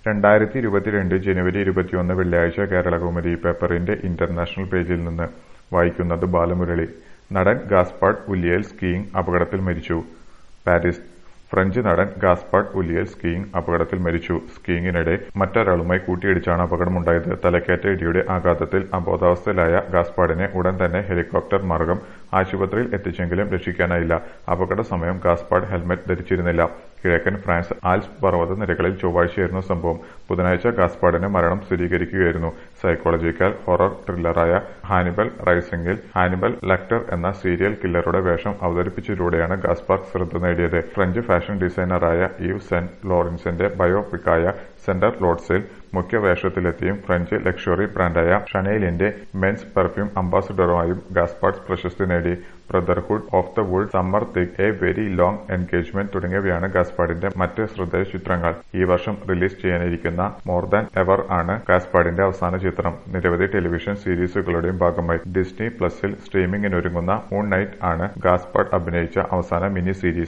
രണ്ടായിരത്തി ഇരുപത്തിരണ്ട് ജനുവരി ഇരുപത്തിയൊന്ന് വെള്ളിയാഴ്ച കേരളകൗമുദി പേപ്പറിന്റെ ഇന്റർനാഷണൽ പേജിൽ നിന്ന് വായിക്കുന്നത് ബാലമുരളി നടൻ ഗാസ്പാഡ് ഉല്ലിയൽ സ്കീയിംഗ് അപകടത്തിൽ മരിച്ചു പാരീസ് ഫ്രഞ്ച് നടൻ ഗാസ്പാഡ് ഉല്ലിയൽ സ്കീയിംഗ് അപകടത്തിൽ മരിച്ചു സ്കീയിങ്ങിനിടെ മറ്റൊരാളുമായി കൂട്ടിയിടിച്ചാണ് അപകടമുണ്ടായത് തലക്കേറ്റ ഇടിയുടെ ആഘാതത്തിൽ അബോധാവസ്ഥയിലായ ഗാസ്പാഡിനെ ഉടൻ തന്നെ ഹെലികോപ്റ്റർ മാർഗം ആശുപത്രിയിൽ എത്തിച്ചെങ്കിലും രക്ഷിക്കാനായില്ല അപകട സമയം ഗാസ്പാഡ് ഹെൽമറ്റ് ധരിച്ചിരുന്നില്ല കിഴക്കൻ ഫ്രാൻസ് ആൽപ്സ് പർവ്വത നിരകളിൽ ചൊവ്വാഴ്ചയായിരുന്നു സംഭവം ബുധനാഴ്ച ഗാസ്പാഡിന് മരണം സ്ഥിരീകരിക്കുകയായിരുന്നു സൈക്കോളജിക്കൽ ഹൊറർ ത്രില്ലറായ ഹാനിബൽ റൈസിംഗിൽ ഹാനിബൽ ലെക്ടർ എന്ന സീരിയൽ കില്ലറുടെ വേഷം അവതരിപ്പിച്ചതിലൂടെയാണ് ഗാസ്പാഡ് ശ്രദ്ധ നേടിയത് ഫ്രഞ്ച് ഫാഷൻ ഡിസൈനറായ ഈവ് സെന്റ് ലോറൻസിന്റെ ബയോപിക്കായ സെന്റർ ലോഡ്സിൽ മുഖ്യ വേഷത്തിലെത്തിയും ഫ്രഞ്ച് ലക്ഷറി ബ്രാൻഡായ ഷനേലിന്റെ മെൻസ് പെർഫ്യൂം അംബാസിഡറുമായും ഗാസ്പാഡ് പ്രശസ്തി നേടി ബ്രദർഹുഡ് ഓഫ് ദ വുഡ് Summer Things A Very Long Engagement തുടങ്ങിയവയാണ് ഗാസ്പാഡിന്റെ മറ്റ് ശ്രദ്ധേയ ചിത്രങ്ങൾ ഈ വർഷം റിലീസ് ചെയ്യാനിരിക്കുന്ന മോർ ദാൻ എവർ ആണ് ഗാസ്പാഡിന്റെ അവസാന ചിത്രം നിരവധി ടെലിവിഷൻ സീരീസുകളുടെയും ഭാഗമായി ഡിസ്നി പ്ലസിൽ സ്ട്രീമിംഗിനൊരുങ്ങുന്ന മൂൺ നൈറ്റ് ആണ് ഗാസ്പാഡ് അഭിനയിച്ച അവസാന മിനി സീരീസ്